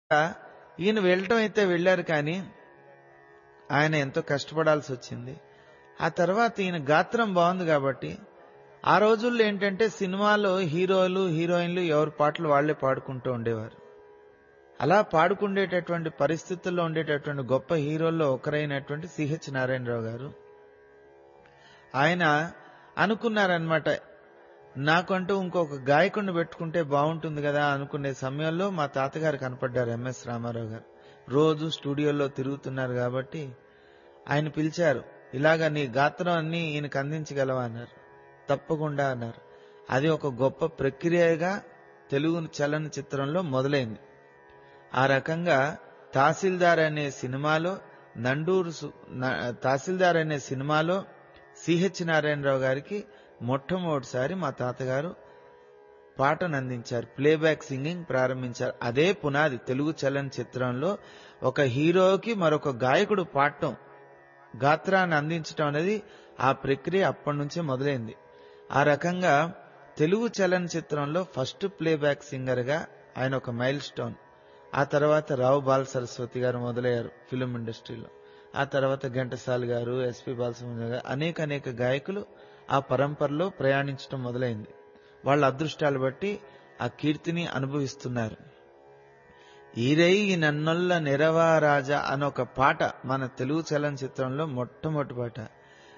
ఈయన వెళ్ళటం అయితే వెళ్ళారు కానీ ఆయన ఎంతో కష్టపడాల్సి వచ్చింది ఆ తర్వాత ఈయన గాత్రం బాగుంది కాబట్టి ఆ రోజుల్లో ఏంటంటే సినిమాలో హీరోలు హీరోయిన్లు ఎవరి పాటలు వాళ్లే పాడుకుంటూ ఉండేవారు అలా పాడుకుండేటటువంటి పరిస్థితుల్లో ఉండేటటువంటి గొప్ప హీరోల్లో ఒకరైనటువంటి సిహెచ్ నారాయణరావు గారు ఆయన అనుకున్నారనమాట నాకంటూ ఇంకొక గాయకుడిని పెట్టుకుంటే బాగుంటుంది కదా అనుకునే సమయంలో మా తాతగారు కనపడ్డారు ఎంఎస్ రామారావు గారు రోజు స్టూడియోలో తిరుగుతున్నారు కాబట్టి ఆయన పిలిచారు ఇలాగా నీ గాత్రం అన్ని ఈయనకు అందించగలవా అన్నారు తప్పకుండా అన్నారు అది ఒక గొప్ప ప్రక్రియగా తెలుగు చలనచిత్రంలో మొదలైంది ఆ రకంగా తహసీల్దార్ అనే సినిమాలో నండూరు సు- న- తహసీల్దార్ అనే సినిమాలో సిహెచ్ నారాయణరావు గారికి మొట్టమొదటిసారి మా తాతగారు పాటను అందించారు ప్లేబ్యాక్ సింగింగ్ ప్రారంభించారు అదే పునాది తెలుగు చలనచిత్రంలో ఒక హీరోకి మరొక గాయకుడు పాడటం గాత్రాన్ని అందించడం అనేది ఆ ప్రక్రియ అప్పటి నుంచే మొదలైంది ఆ రకంగా తెలుగు చలనచిత్రంలో ఫస్ట్ ప్లేబ్యాక్ సింగర్ గా ఆయన ఒక మైల్ స్టోన్ ఆ తర్వాత రావు బాల సరస్వతి గారు మొదలయ్యారు ఫిలిం ఇండస్ట్రీలో ఆ తర్వాత ఘంటసాల గారు ఎస్పి బాలసుబ్రహ్మణ్యం గారు అనేక అనేక గాయకులు ఆ పరంపరలో ప్రయాణించడం మొదలైంది వాళ్ళ అదృష్టాలు బట్టి ఆ కీర్తిని అనుభవిస్తున్నారు ఈరై నన్నొల్ల నిరవారాజా అనే ఒక పాట మన తెలుగు చలనచిత్రంలో మొట్టమొదటి పాట